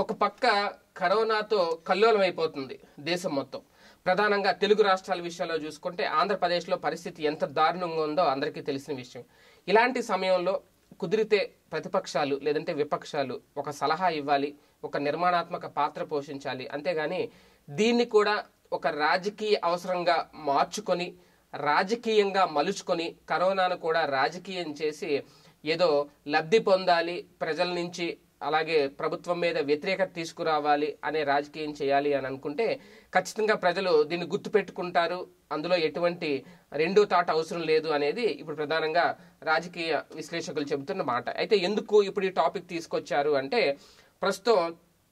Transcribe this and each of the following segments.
ఒక పక్క కరోనాతో కల్లోలం అయిపోతుంది దేశం మొత్తం ప్రధానంగా తెలుగు రాష్ట్రాల విషయంలో చూసుకుంటే ఆంధ్రప్రదేశ్లో పరిస్థితి ఎంత దారుణంగా ఉందో అందరికీ తెలిసిన విషయం ఇలాంటి సమయంలో కుదిరితే ప్రతిపక్షాలు లేదంటే విపక్షాలు ఒక సలహా ఇవ్వాలి ఒక నిర్మాణాత్మక పాత్ర పోషించాలి అంతేగాని దీన్ని కూడా ఒక రాజకీయ అవసరంగా మార్చుకొని రాజకీయంగా మలుచుకొని కరోనాను కూడా రాజకీయం చేసి ఏదో లబ్ధి పొందాలి ప్రజల నుంచి అలాగే ప్రభుత్వం మీద వ్యతిరేకత తీసుకురావాలి అనే రాజకీయం చేయాలి అని అనుకుంటే ఖచ్చితంగా ప్రజలు దీన్ని గుర్తుపెట్టుకుంటారు అందులో ఎటువంటి రెండో తాట అవసరం లేదు అనేది ఇప్పుడు ప్రధానంగా రాజకీయ విశ్లేషకులు చెబుతున్న మాట అయితే ఎందుకు ఇప్పుడు ఈ టాపిక్ తీసుకొచ్చారు అంటే ప్రస్తుతం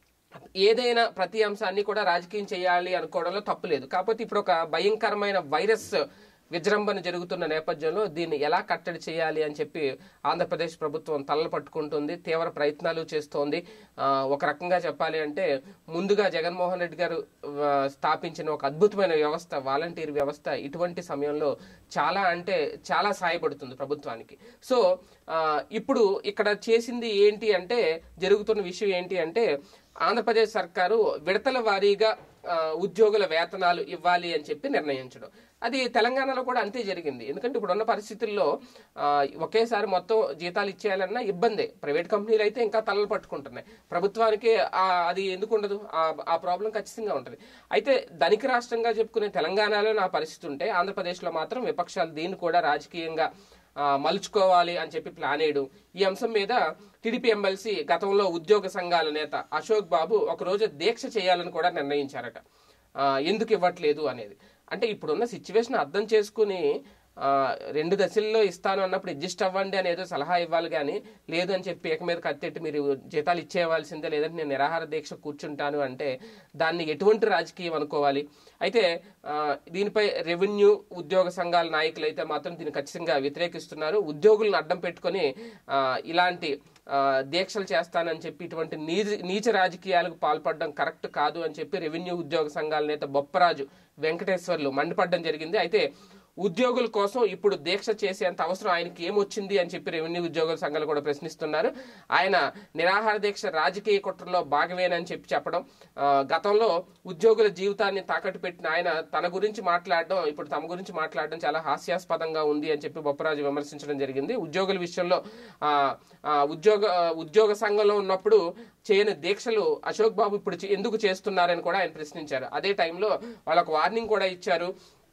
ఏదైనా ప్రతి అంశాన్ని కూడా రాజకీయం చేయాలి అనుకోవడంలో తప్పు లేదు కాకపోతే ఇప్పుడు ఒక భయంకరమైన వైరస్ విజృంభణ జరుగుతున్న నేపథ్యంలో దీన్ని ఎలా కట్టడి చేయాలి అని చెప్పి ఆంధ్రప్రదేశ్ ప్రభుత్వం తలలు పట్టుకుంటుంది తీవ్ర ప్రయత్నాలు చేస్తోంది ఆ, ఒక రకంగా చెప్పాలి అంటే ముందుగా జగన్మోహన్ రెడ్డి గారు ఆ, స్థాపించిన ఒక అద్భుతమైన వ్యవస్థ వాలంటీర్ వ్యవస్థ ఇటువంటి సమయంలో చాలా అంటే చాలా సహాయపడుతుంది ప్రభుత్వానికి సో ఆ, ఇప్పుడు ఇక్కడ చేసింది ఏంటి అంటే జరుగుతున్న విషయం ఏంటి అంటే ఆంధ్రప్రదేశ్ సర్కారు విడతల వారీగా ఆ, ఉద్యోగుల వేతనాలు ఇవ్వాలి అని చెప్పి నిర్ణయించడం అది తెలంగాణలో కూడా అంతే జరిగింది ఎందుకంటే ఇప్పుడున్న పరిస్థితుల్లో ఆ, ఒకేసారి మొత్తం జీతాలు ఇచ్చేయాలన్నా ఇబ్బందే ప్రైవేట్ కంపెనీలు అయితే ఇంకా తలలు పట్టుకుంటున్నాయి ప్రభుత్వానికి ఆ, అది ఎందుకు ఉండదు ఆ- ఆ ప్రాబ్లం ఖచ్చితంగా ఉంటుంది అయితే ధనిక రాష్ట్రంగా చెప్పుకునే తెలంగాణలో నా పరిస్థితి ఉంటే ఆంధ్రప్రదేశ్లో మాత్రం విపక్షాలు దీన్ని కూడా రాజకీయంగా ఆ, మలుచుకోవాలి అని చెప్పి ప్లాన్ వేయడం ఈ అంశం మీద టీడీపీ ఎమ్మెల్సీ గతంలో ఉద్యోగ సంఘాల నేత అశోక్ బాబు ఒకరోజు దీక్ష చేయాలని కూడా నిర్ణయించారట ఆ, ఎందుకు ఇవ్వట్లేదు అనేది అంటే ఇప్పుడున్న సిచ్యువేషన్ అర్థం చేసుకుని ఆ, రెండు దశల్లో ఇస్తాను అన్నప్పుడు అడ్జస్ట్ అవ్వండి అని ఏదో సలహా ఇవ్వాలి కానీ లేదు అని చెప్పి ఏక మీద కత్తెట్టి మీరు జీతాలు ఇచ్చేయవలసిందే లేదంటే నేను నిరాహార దీక్ష కూర్చుంటాను అంటే దాన్ని ఎటువంటి రాజకీయం అనుకోవాలి అయితే ఆ, దీనిపై రెవెన్యూ ఉద్యోగ సంఘాల నాయకులు అయితే మాత్రం దీన్ని ఖచ్చితంగా వ్యతిరేకిస్తున్నారు ఉద్యోగులను అడ్డం పెట్టుకొని ఆ, ఇలాంటి ఆ, దీక్షలు చేస్తానని చెప్పి ఇటువంటి నీచ నీచ రాజకీయాలకు పాల్పడడం కరెక్ట్ కాదు అని చెప్పి రెవెన్యూ ఉద్యోగ సంఘాల నేత బొప్పరాజు వెంకటేశ్వర్లు మండిపడడం జరిగింది అయితే ఉద్యోగుల కోసం ఇప్పుడు దీక్ష చేసేంత అవసరం ఆయనకి ఏమొచ్చింది అని చెప్పి రెవెన్యూ ఉద్యోగుల సంఘాలు కూడా ప్రశ్నిస్తున్నారు ఆయన నిరాహార దీక్ష రాజకీయ కుట్రలో భాగమేనని చెప్పి చెప్పడం ఆ, గతంలో ఉద్యోగుల జీవితాన్ని తాకట్టు పెట్టిన ఆయన తన గురించి మాట్లాడడం ఇప్పుడు తమ గురించి మాట్లాడడం చాలా హాస్యాస్పదంగా ఉంది అని చెప్పి బొప్పరాజు విమర్శించడం జరిగింది ఉద్యోగుల విషయంలో ఆ, ఆ, ఉద్యోగ ఉద్యోగ సంఘంలో ఉన్నప్పుడు చేయని దీక్షలు అశోక్ బాబు ఇప్పుడు చే- ఎందుకు చేస్తున్నారని కూడా ఆయన ప్రశ్నించారు అదే టైంలో వాళ్ళకు వార్నింగ్ కూడా ఇచ్చారు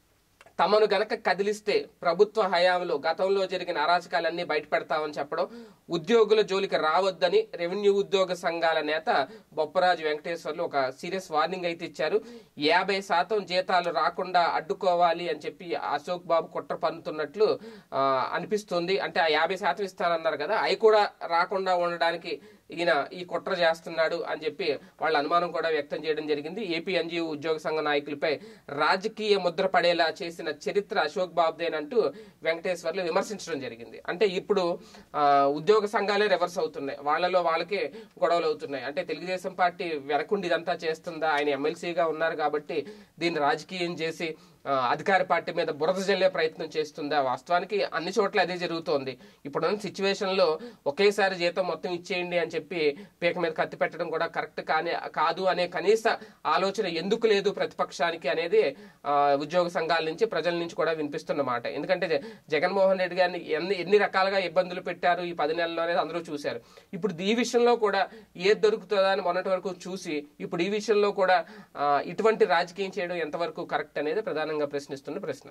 తమను గనక కదిలిస్తే ప్రభుత్వ హయాంలో గతంలో జరిగిన అరాచకాలన్నీ బయటపెడతామని చెప్పడం ఉద్యోగుల జోలికి రావద్దని రెవెన్యూ ఉద్యోగ సంఘాల నేత బొప్పరాజు వెంకటేశ్వర్లు ఒక సీరియస్ వార్నింగ్ అయితే ఇచ్చారు యాభై శాతం జీతాలు రాకుండా అడ్డుకోవాలి అని చెప్పి అశోక్ బాబు కుట్ర పన్నుతున్నట్లు ఆ, అనిపిస్తుంది అంటే ఆ యాభై శాతం ఇస్తానన్నారు కదా అవి కూడా రాకుండా ఉండడానికి ఈయన ఈ కుట్ర చేస్తున్నాడు అని చెప్పి వాళ్ళ అనుమానం కూడా వ్యక్తం చేయడం జరిగింది ఏపీ ఎన్జిఓ ఉద్యోగ సంఘ నాయకులపై రాజకీయ ముద్ర పడేలా చేసిన చరిత్ర అశోక్ బాబుదేనంటూ వెంకటేశ్వర్లు విమర్శించడం జరిగింది అంటే ఇప్పుడు ఆ, ఉద్యోగ సంఘాలే రివర్స్ అవుతున్నాయి వాళ్ళలో వాళ్ళకే గొడవలు అవుతున్నాయి అంటే తెలుగుదేశం పార్టీ వెనకుండి ఇదంతా చేస్తుందా ఆయన ఎమ్మెల్సీగా ఉన్నారు కాబట్టి దీన్ని రాజకీయం చేసి ఆ, అధికార పార్టీ మీద బురద జల్లే ప్రయత్నం చేస్తుందా వాస్తవానికి అన్ని చోట్ల అదే జరుగుతోంది ఇప్పుడున్న సిచ్యువేషన్ లో ఒకేసారి జీతం మొత్తం ఇచ్చేయండి అని చెప్పి పీక మీద కత్తి పెట్టడం కూడా కరెక్ట్ కానే కాదు అనే కనీస ఆలోచన ఎందుకు లేదు ప్రతిపక్షానికి అనేది ఆ, ఉద్యోగ సంఘాల నుంచి ప్రజల నుంచి కూడా వినిపిస్తున్న మాట ఎందుకంటే జ- జగన్మోహన్ రెడ్డి గారిని ఎన్ని ఎన్ని రకాలుగా ఇబ్బందులు పెట్టారు ఈ పది నెలల్లో అనేది అందరూ చూశారు ఇప్పుడు ఈ విషయంలో కూడా ఏది దొరుకుతుందా అని మొన్నటి వరకు చూసి ఇప్పుడు ఈ విషయంలో కూడా ఆ, ఇటువంటి రాజకీయం చేయడం ఎంతవరకు కరెక్ట్ అనేది ప్రధానంగా ప్రశ్నిస్తున్న ప్రశ్న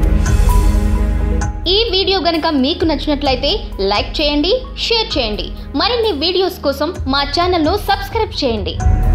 ఈ వీడియో గనుక మీకు నచ్చినట్లయితే లైక్ చేయండి షేర్ చేయండి మరిన్ని వీడియోస్ కోసం మా ఛానల్ను సబ్స్క్రైబ్ చేయండి